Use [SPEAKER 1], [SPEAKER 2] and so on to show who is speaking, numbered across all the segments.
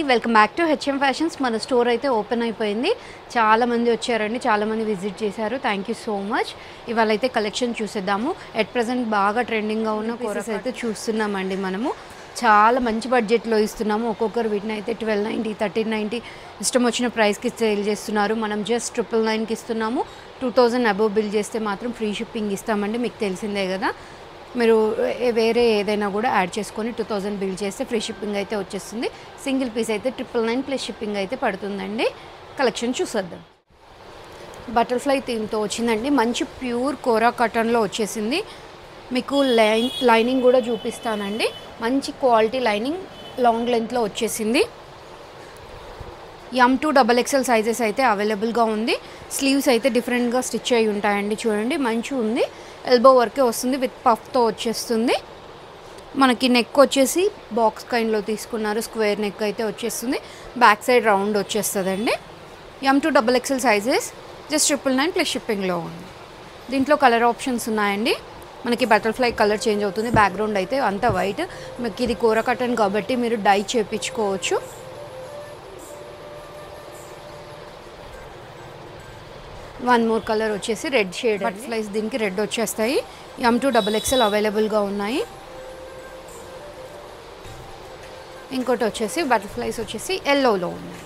[SPEAKER 1] welcome back to HM fashions మన store అయితే open అయిపోయింది చాలా మంది వచ్చారండి చాలా మంది విజిట్ చేశారు థ్యాంక్ యూ సో మచ్ ఇవాళ అయితే కలెక్షన్ చూసేద్దాము ఎట్ ప్రజెంట్ బాగా ట్రెండింగ్గా ఉన్న కోరస్ అయితే చూస్తున్నామండి మనము చాలా మంచి బడ్జెట్లో ఇస్తున్నాము ఒక్కొక్కరు వీటిని అయితే ట్వెల్వ్ నైంటీ థర్టీన్ నైంటీ ఇష్టం వచ్చిన ప్రైస్కి సేల్ చేస్తున్నారు మనం జస్ట్ ట్రిపుల్ నైన్కి ఇస్తున్నాము టూ థౌజండ్ అబోవ్ బిల్ చేస్తే మాత్రం ఫ్రీ షిప్పింగ్ ఇస్తామండి మీకు తెలిసిందే కదా మీరు ఏ- వేరే ఏదైనా కూడా యాడ్ చేసుకొని టూ థౌజండ్ బిల్ చేస్తే ఫ్రీ షిప్పింగ్ అయితే వచ్చేస్తుంది సింగిల్ పీస్ అయితే ట్రిపుల్ నైన్ ప్లస్ షిప్పింగ్ అయితే పడుతుందండి కలెక్షన్ చూసేద్దాం బటర్ఫ్లై థీమ్తో వచ్చిందండి మంచి ప్యూర్ కోరా కాటన్లో వచ్చేసింది మీకు లైన్ లైనింగ్ కూడా చూపిస్తానండి మంచి క్వాలిటీ లైనింగ్ లాంగ్ లెంత్లో వచ్చేసింది M to double XL sizes అయితే అవైలబుల్గా ఉంది స్లీవ్స్ అయితే డిఫరెంట్గా స్టిచ్ అయి ఉంటాయండి చూడండి మంచి ఉంది ఎల్బో వర్కే వస్తుంది విత్ పఫ్తో వచ్చేస్తుంది మనకి నెక్ వచ్చేసి బాక్స్ కైండ్లో తీసుకున్నారు స్క్వేర్ నెక్ అయితే వచ్చేస్తుంది బ్యాక్ సైడ్ రౌండ్ వచ్చేస్తుందండి M to double XL sizes just triple nine plus షిప్పింగ్లో ఉంది దీంట్లో కలర్ ఆప్షన్స్ ఉన్నాయండి మనకి బటర్ఫ్లై కలర్ చేంజ్ అవుతుంది బ్యాక్గ్రౌండ్ అయితే అంతా వైట్ మీకు ఇది కూర కటన్ కాబట్టి మీరు డై చేపించుకోవచ్చు వన్ మోర్ కలర్ వచ్చేసి రెడ్ షేడ్ బటర్ఫ్లైస్ దీనికి రెడ్ వచ్చేస్తాయి ఎమ్ టూ డబల్ ఎక్స్ఎల్ అవైలబుల్గా ఉన్నాయి ఇంకోటి వచ్చేసి బటర్ఫ్లైస్ వచ్చేసి ఎల్లోలో ఉన్నాయి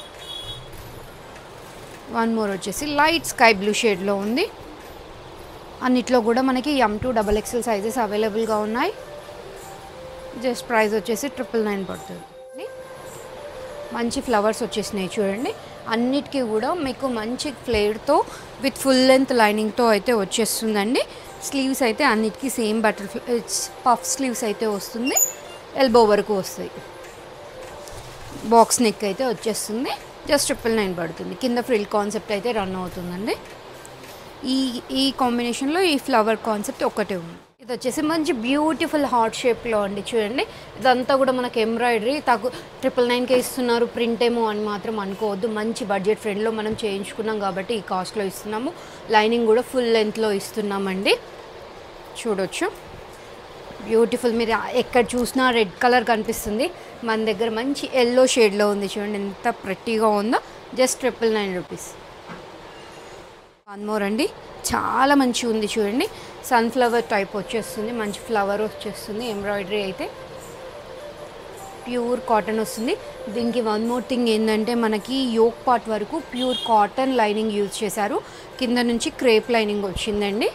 [SPEAKER 1] వన్ మోర్ వచ్చేసి లైట్ స్కై బ్లూ షేడ్లో ఉంది అన్నిట్లో కూడా మనకి M to double XL sizes అవైలబుల్గా ఉన్నాయి జస్ట్ ప్రైస్ వచ్చేసి ట్రిపుల్ నైన్ పడుతుంది మంచి ఫ్లవర్స్ వచ్చేసినాయి చూడండి అన్నిటికీ కూడా మీకు మంచి ఫ్లేర్తో విత్ ఫుల్ లెంత్ లైనింగ్తో అయితే వచ్చేస్తుందండి స్లీవ్స్ అయితే అన్నిటికీ సేమ్ బటర్ఫ్లై పఫ్ స్లీవ్స్ అయితే వస్తుంది ఎల్బో వరకు వస్తాయి బాక్స్ నెక్ అయితే వచ్చేస్తుంది జస్ట్ ట్రిపుల్ నైన్ పడుతుంది కింద ఫ్రిల్ కాన్సెప్ట్ అయితే రన్ అవుతుందండి ఈ ఈ కాంబినేషన్లో ఈ ఫ్లవర్ కాన్సెప్ట్ ఒక్కటే ఉంది ఇది వచ్చేసి మంచి బ్యూటిఫుల్ హార్ట్ షేప్లో అండి చూడండి ఇదంతా కూడా మనకి ఎంబ్రాయిడరీ తగ్గు ట్రిపుల్ నైన్కే ఇస్తున్నారు ప్రింట్ ఏమో అని మాత్రం అనుకోవద్దు మంచి బడ్జెట్ ఫ్రెండ్లో మనం చేయించుకున్నాం కాబట్టి ఈ కాస్ట్లో ఇస్తున్నాము లైనింగ్ కూడా ఫుల్ లెంత్లో ఇస్తున్నామండి చూడొచ్చు బ్యూటిఫుల్ మీరు ఎక్కడ చూసినా రెడ్ కలర్ కనిపిస్తుంది మన దగ్గర మంచి ఎల్లో షేడ్లో ఉంది చూడండి ఎంత ప్రెట్టీగా ఉందో just triple nine rupees one more అండి చాలా మంచిగా ఉంది చూడండి సన్ఫ్లవర్ టైప్ వచ్చేస్తుంది మంచి ఫ్లవర్ వచ్చేస్తుంది ఎంబ్రాయిడరీ అయితే ప్యూర్ కాటన్ వస్తుంది దీనికి వన్ మోర్ థింగ్ ఏంటంటే మనకి యోక్ పార్ట్ వరకు ప్యూర్ కాటన్ లైనింగ్ యూజ్ చేశారు కింద నుంచి క్రేప్ లైనింగ్ వచ్చిందండి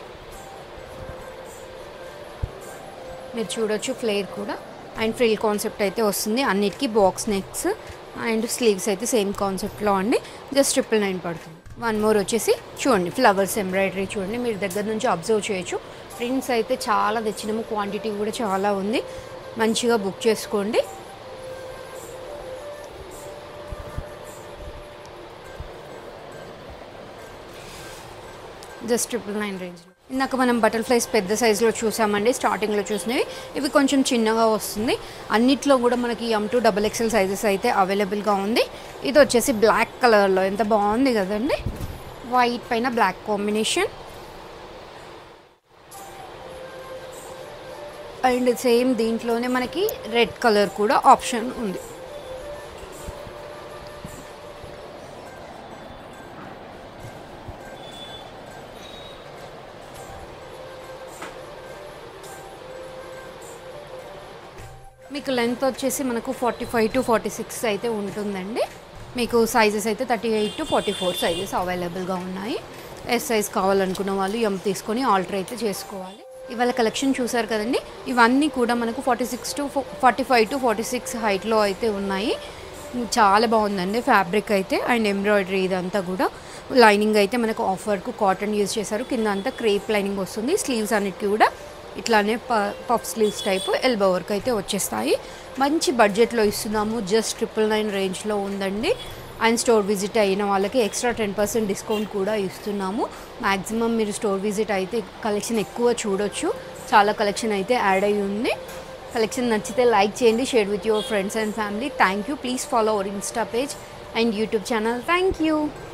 [SPEAKER 1] మీరు చూడొచ్చు ఫ్లేర్ కూడా అండ్ ఫ్రిల్ కాన్సెప్ట్ అయితే వస్తుంది అన్నిటికీ బాక్స్ నెక్స్ అండ్ స్లీవ్స్ అయితే సేమ్ కాన్సెప్ట్లో అండి జస్ట్ ట్రిపుల్ నైన్ పడుతుంది వన్ మోర్ వచ్చేసి చూడండి ఫ్లవర్స్ ఎంబ్రాయిడరీ చూడండి మీరు దగ్గర నుంచి అబ్జర్వ్ చేయొచ్చు ప్రింట్స్ అయితే చాలా తెచ్చినాము క్వాంటిటీ కూడా చాలా ఉంది మంచిగా బుక్ చేసుకోండి జస్ట్ ట్రిపుల్ నైన్ రేంజ్లో ఇందాక మనం బటర్ఫ్లైస్ పెద్ద సైజులో చూసామండి స్టార్టింగ్లో చూసినవి ఇవి కొంచెం చిన్నగా వస్తుంది అన్నిట్లో కూడా మనకి M to double XL sizes అయితే అవైలబుల్గా ఉంది ఇది వచ్చేసి బ్లాక్ కలర్లో ఎంత బాగుంది కదండి వైట్ పైన బ్లాక్ కాంబినేషన్ అండ్ సేమ్ దీంట్లోనే మనకి రెడ్ కలర్ కూడా ఆప్షన్ ఉంది మీకు లెంత్ వచ్చేసి మనకు forty five to forty six అయితే ఉంటుందండి మీకు సైజెస్ అయితే thirty eight to forty four sizes అవైలబుల్గా ఉన్నాయి ఎస్ సైజ్ కావాలనుకున్న వాళ్ళు ఎం తీసుకొని ఆల్టర్ అయితే చేసుకోవాలి ఇవాళ కలెక్షన్ చూసారు కదండి ఇవన్నీ కూడా మనకు forty six to forty five to forty six హైట్లో అయితే ఉన్నాయి చాలా బాగుందండి ఫ్యాబ్రిక్ అయితే అండ్ ఎంబ్రాయిడరీ ఇదంతా కూడా లైనింగ్ అయితే మనకు ఆఫర్కు కాటన్ యూజ్ చేశారు కింద అంతా క్రేప్ లైనింగ్ వస్తుంది స్లీవ్స్ అన్నిటికీ కూడా ఇట్లానే ప puff sleeves type elbow work అయితే వచ్చేస్తాయి మంచి బడ్జెట్లో ఇస్తున్నాము జస్ట్ ట్రిపుల్ నైన్ రేంజ్లో ఉందండి అండ్ స్టోర్ విజిట్ అయిన వాళ్ళకి ఎక్స్ట్రా టెన్ పర్సెంట్ డిస్కౌంట్ కూడా ఇస్తున్నాము మ్యాక్సిమం మీరు స్టోర్ విజిట్ అయితే కలెక్షన్ ఎక్కువ చూడొచ్చు చాలా కలెక్షన్ అయితే యాడ్ అయి ఉంది కలెక్షన్ నచ్చితే లైక్ చేయండి share with your friends and family thank you please follow our insta page and YouTube channel thank you